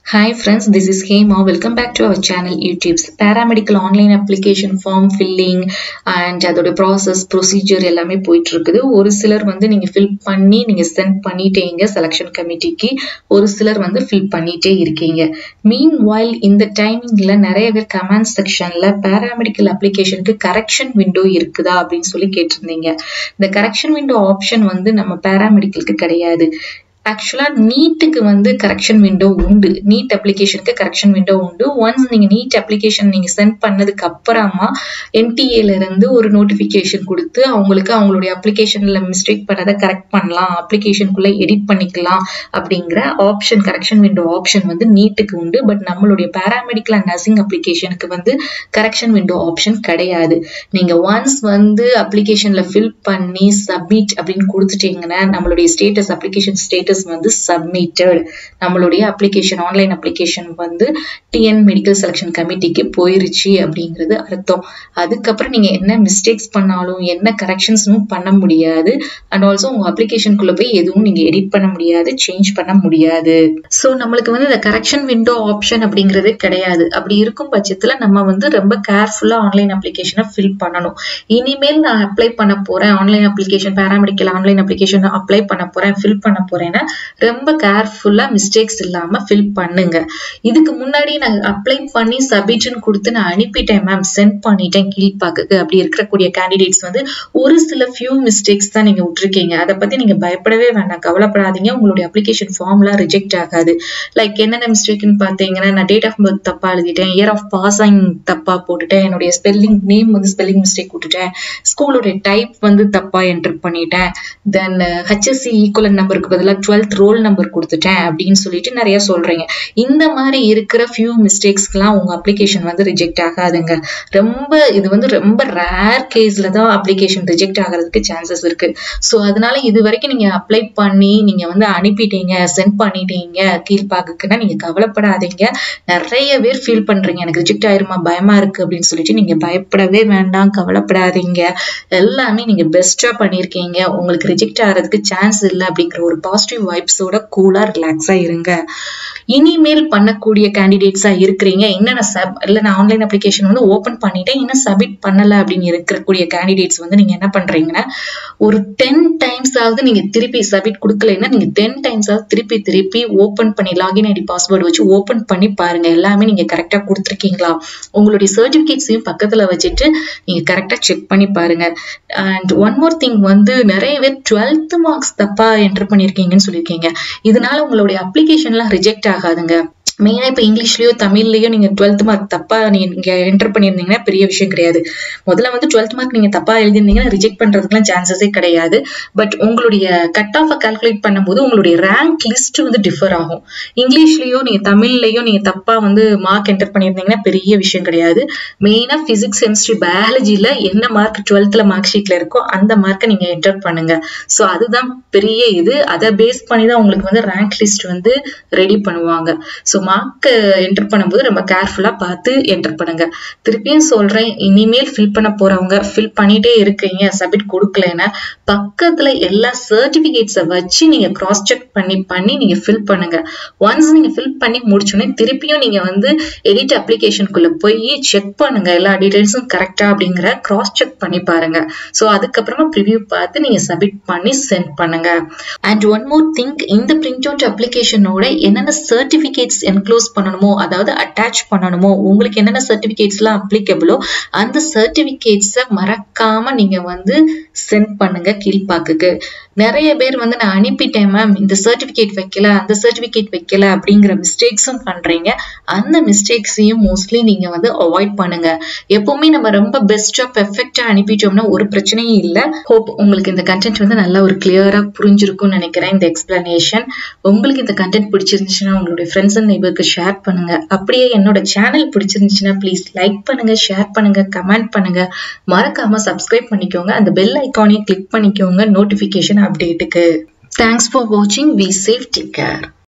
Hi friends, this is Hema. Welcome back to our channel YouTube's Paramedical Online Application Form Filling and அதோட process procedure எல்லாமே போயிட்டு இருக்குது ஒரு சிலர் வந்து நீங்க ஃபில் பண்ணி நீங்க சென்ட் பண்ணிட்டீங்க செலெக்ஷன் கமிட்டிக்கு ஒரு சிலர் வந்து ஃபில் பண்ணிட்டே இருக்கீங்க மீன் வாயில் இந்த டைமிங்ல நிறைய பேர் கமெண்ட் செக்ஷன்ல பேராமெடிக்கல் அப்ளிகேஷனுக்கு கரெக்ஷன் விண்டோ இருக்குதா அப்படின்னு சொல்லி கேட்டிருந்தீங்க இந்த கரெக்ஷன் விண்டோ ஆப்ஷன் வந்து நம்ம பேராமெடிக்கலுக்கு கிடையாது ஆக்சுவலா நீட்டுக்கு வந்து கரெக்ஷன் விண்டோ உண்டு நீட் அப்ளிகேஷனுக்கு கரெக்ஷன் விண்டோ உண்டு ஒன்ஸ் நீங்க நீட் அப்ளிகேஷன் நீங்க சென்ட் பண்ணதுக்கு அப்புறமா என்டிஏல இருந்து ஒரு நோட்டிபிகேஷன் கொடுத்து அவங்களுக்கு அவங்களுடைய அப்ளிகேஷன்ல மிஸ்டேக் பண்ணதை கரெக்ட் பண்ணலாம் அப்ளிகேஷனுக்குள்ள எடிட் பண்ணிக்கலாம் அப்படிங்கிற ஆப்ஷன் கரெக்ஷன் விண்டோ ஆப்ஷன் வந்து நீட்டுக்கு உண்டு பட் நம்மளுடைய பேராமெடிக்கல் அண்ட் நர்சிங் அப்ளிகேஷனுக்கு வந்து கரெக்ஷன் விண்டோ ஆப்ஷன் கிடையாது நீங்க ஒன்ஸ் வந்து அப்ளிகேஷன்ல ஃபில் பண்ணி சப்மிட் அப்படின்னு கொடுத்துட்டீங்கன்னா நம்மளுடைய ஸ்டேட்டஸ் அப்ளிகேஷன் ஸ்டேட்டஸ் வந்து சப்மிட்டட் நம்மளுடைய அப்ளிகேஷன் ஆன்லைன் அப்ளிகேஷன் வந்து டிஎன் மெடிக்கல் செலெக்ஷன் கமிட்டிக்கு போயிருச்சு அப்படிங்கிறது அர்த்தம் அதுக்கப்புறம் நீங்க என்ன மிஸ்டேக்ஸ் பண்ணாலும் என்ன கரெக்ஷன்ஸும் பண்ண முடியாது அண்ட் ஆல்சோ உங்க அப்ளிகேஷனுக்குள்ள போய் எதுவும் நீங்க எடிட் பண்ண முடியாது சேஞ்ச் பண்ண முடியாது ஸோ நம்மளுக்கு வந்து இந்த கரெக்ஷன் விண்டோ ஆப்ஷன் அப்படிங்கிறதே கிடையாது அப்படி இருக்கும் பட்சத்துல நம்ம வந்து ரொம்ப கேர்ஃபுல்லா ஆன்லைன் அப்ளிகேஷனை ஃபில் பண்ணணும் இனிமேல் நான் அப்ளை பண்ண போறேன் online application paramedical online application apply பண்ண போறேன் ஃபில் பண்ண போறேன்னா ரொம்ப கேர்ஃபுல்லா மிஸ்டேக்ஸ் இல்லாம ஃபில் பண்ணுங்க இதுக்கு முன்னாடி நான் அப்ளை பண்ணி சப்மிட்னு கொடுத்து நான் அனுப்பிட்டேன் மேம் சென்ட் பண்ணிட்டேன் கீழ்பாக்குக்கு அப்படி இருக்கக்கூடிய கேண்டிடேட்ஸ் வந்து ஒரு சில ஃபியூ மிஸ்டேக்ஸ் தான் நீங்க விட்டுருக்கீங்க அதை பத்தி நீங்க பயப்படவே வேண்டாம் கவலைப்படாதீங்க உங்களுடைய அப்ளிகேஷன் ஃபார்ம்லாம் ரிஜெக்ட் ஆகாது லைக் என்னென்ன மிஸ்டேக்னு பார்த்தீங்கன்னா நான் டேட் ஆஃப் பர்த் தப்பா எழுதிட்டேன் இயர் ஆஃப் பாசிங் தப்பா போட்டுட்டேன் என்னுடைய ஸ்பெல்லிங் நேம் வந்து ஸ்பெல்லிங் மிஸ்டேக் விட்டுட்டேன் ஸ்கூலோட டைப் வந்து தப்பா என்டர் பண்ணிட்டேன் தென் ஹெச்எஸ்சி ஈக்குவலன் நம்பருக்கு பதிலாக டுவெல்த் ரோல் நம்பர் கொடுத்துட்டேன் அப்படின்னு சொல்லிட்டு நிறைய சொல்றீங்க இந்த மாதிரி இருக்கிற ஃபியூ மிஸ்டேக்ஸ்க்குலாம் உங்க அப்ளிகேஷன் வந்து ரிஜெக்ட் ஆகாதுங்க ரொம்ப இது வந்து ரொம்ப ரேர் கேஸ்ல தான் அப்ளிகேஷன் ரிஜெக்ட் ஆகிறதுக்கு சான்சஸ் இருக்கு ஸோ அதனால இது வரைக்கும் நீங்க அப்ளை பண்ணி நீங்க வந்து அனுப்பிட்டீங்க சென்ட் பண்ணிட்டீங்க கீழ்பாக்குக்குன்னா நீங்க கவலைப்படாதீங்க நிறைய பேர் ஃபீல் பண்றீங்க எனக்கு ரிஜெக்ட் ஆயிருமா பயமா இருக்கு அப்படின்னு சொல்லிட்டு நீங்க பயப்படவே வேண்டாம் கவலைப்படாதீங்க எல்லாமே நீங்க பெஸ்டா பண்ணிருக்கீங்க உங்களுக்கு ரிஜெக்ட் ஆகிறதுக்கு சான்ஸ் இல்லை அப்படிங்கிற ஒரு பாசிட்டிவ் வைப்ஸோட கூலா ரிலாக்ஸா இருங்க இனிமேல் பண்ணக்கூடிய கேண்டிடேட்ஸா இருக்கிறீங்க என்னென்ன சப் இல்லை நான் ஆன்லைன் அப்ளிகேஷன் வந்து ஓப்பன் பண்ணிட்டேன் இன்னும் சப்மிட் பண்ணல அப்படின்னு இருக்கக்கூடிய கேண்டிடேட்ஸ் வந்து நீங்க என்ன பண்றீங்கன்னா ஒரு டென் டைம்ஸ் ஆகுது நீங்க திருப்பி சப்மிட் கொடுக்கலைன்னா நீங்க டென் டைம்ஸ் ஆகுது திருப்பி திருப்பி ஓப்பன் பண்ணி லாகின் ஐடி பாஸ்வேர்டு வச்சு ஓப்பன் பண்ணி பாருங்க எல்லாமே நீங்க கரெக்டா கொடுத்துருக்கீங்களா உங்களுடைய சர்டிபிகேட்ஸையும் பக்கத்துல வச்சுட்டு நீங்க கரெக்டா செக் பண்ணி பாருங்க அண்ட் ஒன் மோர் திங் வந்து நிறைய பேர் டுவெல்த் மார்க்ஸ் தப்பா என்டர் பண்ணிருக்கீங்கன்னு சொல்லியிருக்கீங்க இதனால உங்களுடைய அப்ளிகேஷன்லாம் ரிஜெக்ட் ஆகாதுங்க மெயினா இப்ப இங்கிலீஷ்லயோ தமிழ்லயோ நீங்க டுவெல்த் மார்க் தப்பா நீங்க என்டர் பண்ணியிருந்தீங்கன்னா பெரிய விஷயம் கிடையாது முதல்ல வந்து டுவெல்த் மார்க் நீங்க தப்பா எழுதிருந்தீங்கன்னா ரிஜெக்ட் பண்றதுக்குலாம் சான்சஸே கிடையாது பட் உங்களுடைய கட் ஆஃப் கால்குலேட் பண்ணும்போது உங்களுடைய ரேங்க் லிஸ்ட் வந்து டிஃபர் ஆகும் இங்கிலீஷ்லயோ நீங்க தமிழ்லயோ நீங்க தப்பா வந்து மார்க் என்டர் பண்ணியிருந்தீங்கன்னா பெரிய விஷயம் கிடையாது மெயினா பிசிக்ஸ் கெமிஸ்ட்ரி பயாலஜில என்ன மார்க் டுவெல்த்ல மார்க் ஷீட்ல இருக்கோ அந்த மார்க்கை நீங்க என்டர் பண்ணுங்க ஸோ அதுதான் பெரிய இது அதை பேஸ் பண்ணி தான் உங்களுக்கு வந்து ரேங்க் லிஸ்ட் வந்து ரெடி பண்ணுவாங்க ஸோ மார்க் என்டர் பண்ணும்போது ரொம்ப கேர்ஃபுல்லா பார்த்து என்டர் பண்ணுங்க திருப்பியும் சொல்றேன் இனிமேல் ஃபில் பண்ண போறவங்க ஃபில் பண்ணிட்டே இருக்கீங்க சப்மிட் கொடுக்கலன்னா பக்கத்துல எல்லா சர்டிபிகேட்ஸை வச்சு நீங்க கிராஸ் செக் பண்ணி பண்ணி நீங்க ஃபில் பண்ணுங்க ஒன்ஸ் நீங்க ஃபில் பண்ணி முடிச்சோடனே திருப்பியும் நீங்க வந்து எடிட் அப்ளிகேஷனுக்குள்ள போய் செக் பண்ணுங்க எல்லா டீடைல்ஸும் கரெக்டா அப்படிங்கிற கிராஸ் செக் பண்ணி பாருங்க ஸோ அதுக்கப்புறமா ப்ரிவியூ பார்த்து நீங்க சப்மிட் பண்ணி சென்ட் பண்ணுங்க அண்ட் ஒன் மோர் திங்க் இந்த பிரிண்ட் அவுட் அப்ளிகேஷனோட என்னென்ன சர்டிபிகேட்ஸ் என்க்ளோஸ் பண்ணணுமோ அதாவது அட்டாச் பண்ணணுமோ உங்களுக்கு என்னென்ன சர்டிபிகேட்ஸ்லாம் அப்ளிகபிளோ அந்த சர்டிபிகேட்ஸை மறக்காம நீங்க வந்து சென்ட் பண்ணுங்க கீழ்பாக்குக்கு நிறைய பேர் வந்து நான் அனுப்பிட்டேன் மேம் இந்த சர்டிபிகேட் வைக்கல அந்த சர்டிபிகேட் வைக்கல அப்படிங்கிற மிஸ்டேக்ஸும் பண்றீங்க அந்த மிஸ்டேக்ஸையும் மோஸ்ட்லி நீங்க வந்து அவாய்ட் பண்ணுங்க எப்பவுமே நம்ம ரொம்ப பெஸ்டா பெர்ஃபெக்டா அனுப்பிட்டோம்னா ஒரு பிரச்சனையும் இல்லை ஹோப் உங்களுக்கு இந்த கண்டென்ட் வந்து நல்லா ஒரு கிளியரா புரிஞ்சிருக்கும்னு நினைக்கிறேன் இந்த எக்ஸ்பிளனேஷன் உங்களுக்கு இந்த கண்டென்ட் பிடிச்சிருந்துச்சுன்னா உங்களுடைய ஃப்ரெண்ட்ஸ் அண்ட் நெய்பருக்கு ஷேர் பண்ணுங்க அப்படியே என்னோட சேனல் பிடிச்சிருந்துச்சுன்னா ப்ளீஸ் லைக் பண்ணுங்க ஷேர் பண்ணுங்க கமெண்ட் பண்ணுங்க மறக்காம சப்ஸ்கிரைப் பண்ணிக்கோங்க அந்த பெல் ஐக்கானையும் கிளிக் பண்ணிக்கோங்க நோட்டிபிகேஷன் அப்டேட்டுக்கு தேங்க்ஸ் ஃபார் வாட்சிங் வி சேஃப் டேக் கேர்